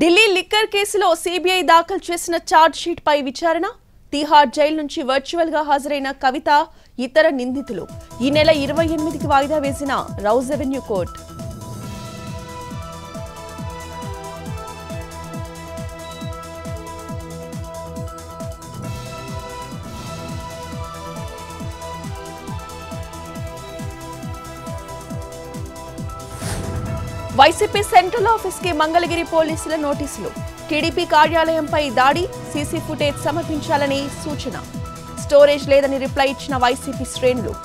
Delhi liquor కేసులో CBI దాఖలు చేసిన ఛార్జ్ షీట్ పై విచారణ తిహార్ జైలు నుంచి వర్చువల్ గా హాజరైన కవిత ఇతర నిందితులు ఈ నెల ఇరవై ఎనిమిదికి వాయిదా వేసిన Rouse avenue court YCP central office కి మంగళగిరి పోలీసుల నోటీసులు టీడీపీ కార్యాలయంపై దాడి సీసీ ఫుటేజ్ సమర్పించాలని సూచన స్టోరేజ్ లేదని రిప్లై ఇచ్చిన వైసీపీ శ్రేణులు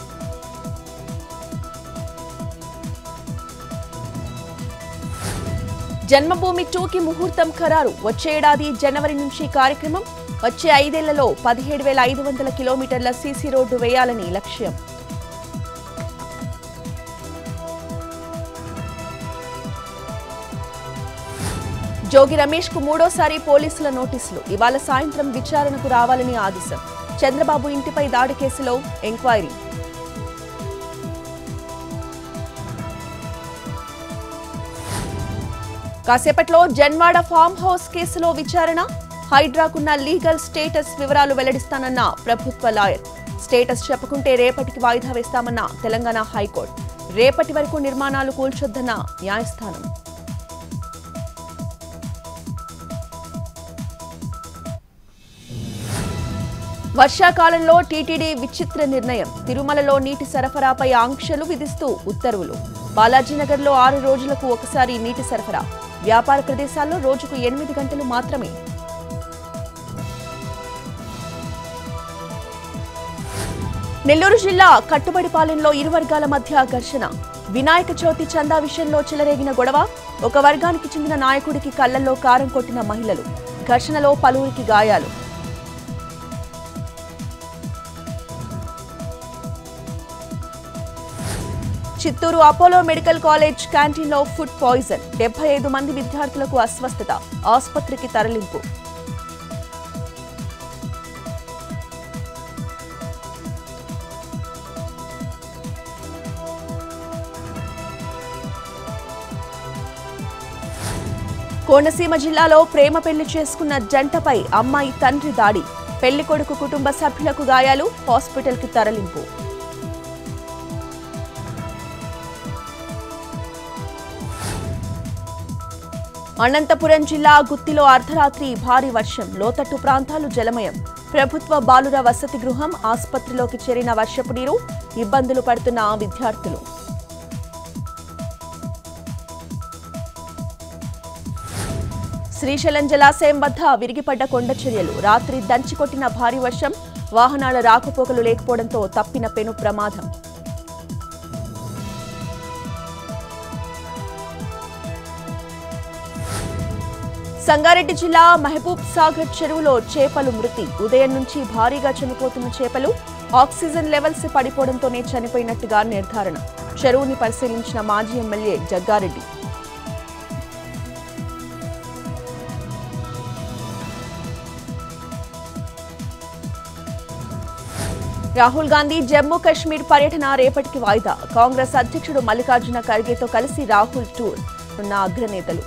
జన్మభూమి టూకి ముహూర్తం ఖరారు వచ్చే ఏడాది జనవరి నుంచి కార్యక్రమం వచ్చే ఐదేళ్లలో పదిహేడు వేల ఐదు వందల కిలోమీటర్ల సీసీ రోడ్డు వేయాలని లక్ష్యం జోగి రమేష్ కు మూడోసారి పోలీసుల నోటీసులు ఇవాళ సాయంత్రం విచారణకు రావాలని ఆదేశం చంద్రబాబు ఇంటిపై దాడి కేసులో ఎంక్వైరీ కాసేపట్లో జన్వాడ ఫామ్ హౌస్ కేసులో విచారణ హైడ్రాకున్న లీగల్ స్టేటస్ వివరాలు వెల్లడిస్తానన్న ప్రభుత్వ లాయర్ స్టేటస్ చెప్పకుంటే రేపటికి వాయిదా వేస్తామన్న తెలంగాణ హైకోర్టు రేపటి వరకు నిర్మాణాలు కూల్చొద్దన్న న్యాయస్థానం వర్షాకాలంలో టీటీడీ విచిత్ర నిర్ణయం తిరుమలలో నీటి సరఫరాపై ఆంక్షలు విధిస్తూ ఉత్తర్వులు బాలాజీనగర్లో ఆరు రోజులకు ఒకసారి నీటి సరఫరా వ్యాపార ప్రదేశాల్లో రోజుకు ఎనిమిది గంటలు మాత్రమే నెల్లూరు జిల్లా కట్టుబడిపాలెంలో ఇరు వర్గాల మధ్య ఘర్షణ వినాయక చవితి చందా విషయంలో చెలరేగిన గొడవ ఒక వర్గానికి చెందిన నాయకుడికి కళ్లల్లో కారం కొట్టిన మహిళలు ఘర్షణలో పలువురికి గాయాలు చిత్తూరు అపోలో మెడికల్ కాలేజ్ క్యాంటీన్లో ఫుడ్ పాయిజన్ డెబ్బై ఐదు మంది విద్యార్థులకు అస్వస్థత ఆసుపత్రికి తరలింపు కోనసీమ జిల్లాలో ప్రేమ పెళ్లి చేసుకున్న జంటపై అమ్మాయి తండ్రి దాడి పెళ్లి కొడుకు కుటుంబ సభ్యులకు గాయాలు హాస్పిటల్కి తరలింపు అనంతపురం జిల్లా గుత్తిలో అర్ధరాత్రి భారీ వర్షం లోతట్టు ప్రాంతాలు జలమయం ప్రభుత్వ బాలుర వసతి గృహం ఆసుపత్రిలోకి చేరిన వర్షపు నీరు ఇబ్బందులు పడుతున్న విద్యార్థులు శ్రీశైలం జలాశయం వద్ద విరిగిపడ్డ కొండ చర్యలు రాత్రి దంచికొట్టిన భారీ వర్షం వాహనాల రాకపోకలు లేకపోవడంతో తప్పిన పెను ప్రమాదం సంగారెడ్డి జిల్లా మహబూబ్ సాగర్ చెరువులో చేపలు మృతి ఉదయం నుంచి భారీగా చనిపోతున్న చేపలు ఆక్సిజన్ లెవెల్స్ పడిపోవడంతోనే చనిపోయినట్టుగా నిర్ధారణ చెరువుని పరిశీలించిన మాజీ ఎమ్మెల్యే జగ్గారెడ్డి రాహుల్ గాంధీ జమ్మూ కాశ్మీర్ పర్యటన రేపటికి వాయిదా కాంగ్రెస్ అధ్యక్షుడు మల్లికార్జున ఖర్గేతో కలిసి రాహుల్ టూర్ ఉన్న అగ్రనేతలు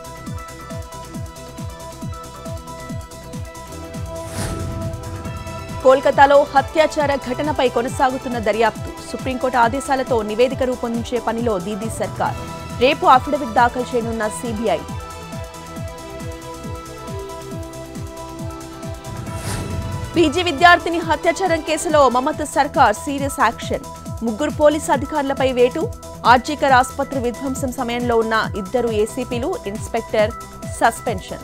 కోల్కతాలో హత్యాచార ఘటనపై కొనసాగుతున్న దర్యాప్తు సుప్రీంకోర్టు ఆదేశాలతో నివేదిక రూపొందించే పనిలో దీదీ సర్కార్ రేపు అఫిడవిట్ దాఖలు చేయనున్న సిబిఐ పీజీ విద్యార్థిని హత్యాచారం కేసులో మమత సర్కార్ సీరియస్ యాక్షన్ ముగ్గురు పోలీసు అధికారులపై వేటు ఆర్జీకర్ ఆసుపత్రి విధ్వంసం సమయంలో ఉన్న ఇద్దరు ఏసీపీలు ఇన్స్పెక్టర్ సస్పెన్షన్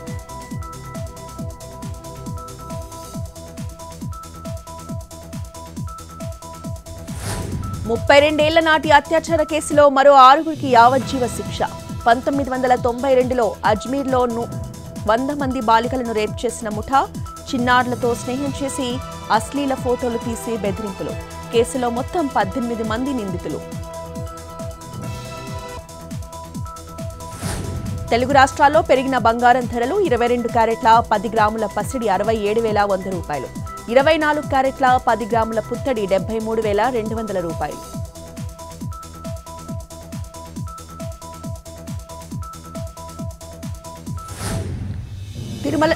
ముప్పై రెండేళ్ల నాటి అత్యాచార కేసులో మరో ఆరుగురికి యావజ్జీవ శిక్ష పంతొమ్మిది వందల తొంభై రెండులో అజ్మీర్లో ను- వంద మంది బాలికలను రేప్ చేసిన ముఠా చిన్నారులతో స్నేహం చేసి అశ్లీల ఫోటోలు తీసి బెదిరింపులు కేసులో మొత్తం పద్దెనిమిది మంది నిందితులు తెలుగు రాష్ట్రాల్లో పెరిగిన బంగారం ధరలు ఇరవై రెండు క్యారెట్ల పది గ్రాముల పసిడి అరవై ఏడు వేల వంద రూపాయలు ఇరవై నాలుగు క్యారెట్ల పది గ్రాముల పుత్తడి డెబ్బై మూడు వేల రెండు వందల రూపాయలు తిరుమల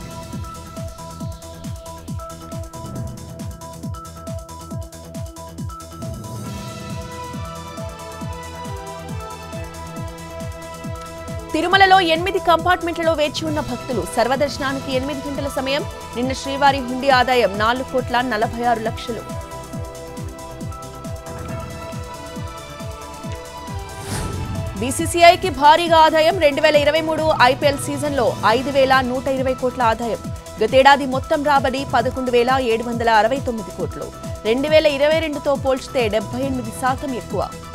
తిరుమలలో ఎనిమిది కంపార్ట్మెంట్లలో వేచి ఉన్న భక్తులు సర్వదర్శనానికి ఎనిమిది గంటల సమయం నిన్న శ్రీవారి హుండీ ఆదాయం నాలుగు కోట్ల నలభై ఆరు లక్షలు బీసీసీఐకి భారీగా ఆదాయం రెండు వేల ఇరవై మూడు ఐపీఎల్ సీజన్లో ఐదు వేల నూట ఇరవై కోట్ల ఆదాయం గతేడాది మొత్తం రాబడి పదకొండు వేల ఏడు వందల అరవై తొమ్మిది కోట్లు రెండు వేల ఇరవై రెండుతో పోల్చితే డెబ్బై ఎనిమిది శాతం ఎక్కువ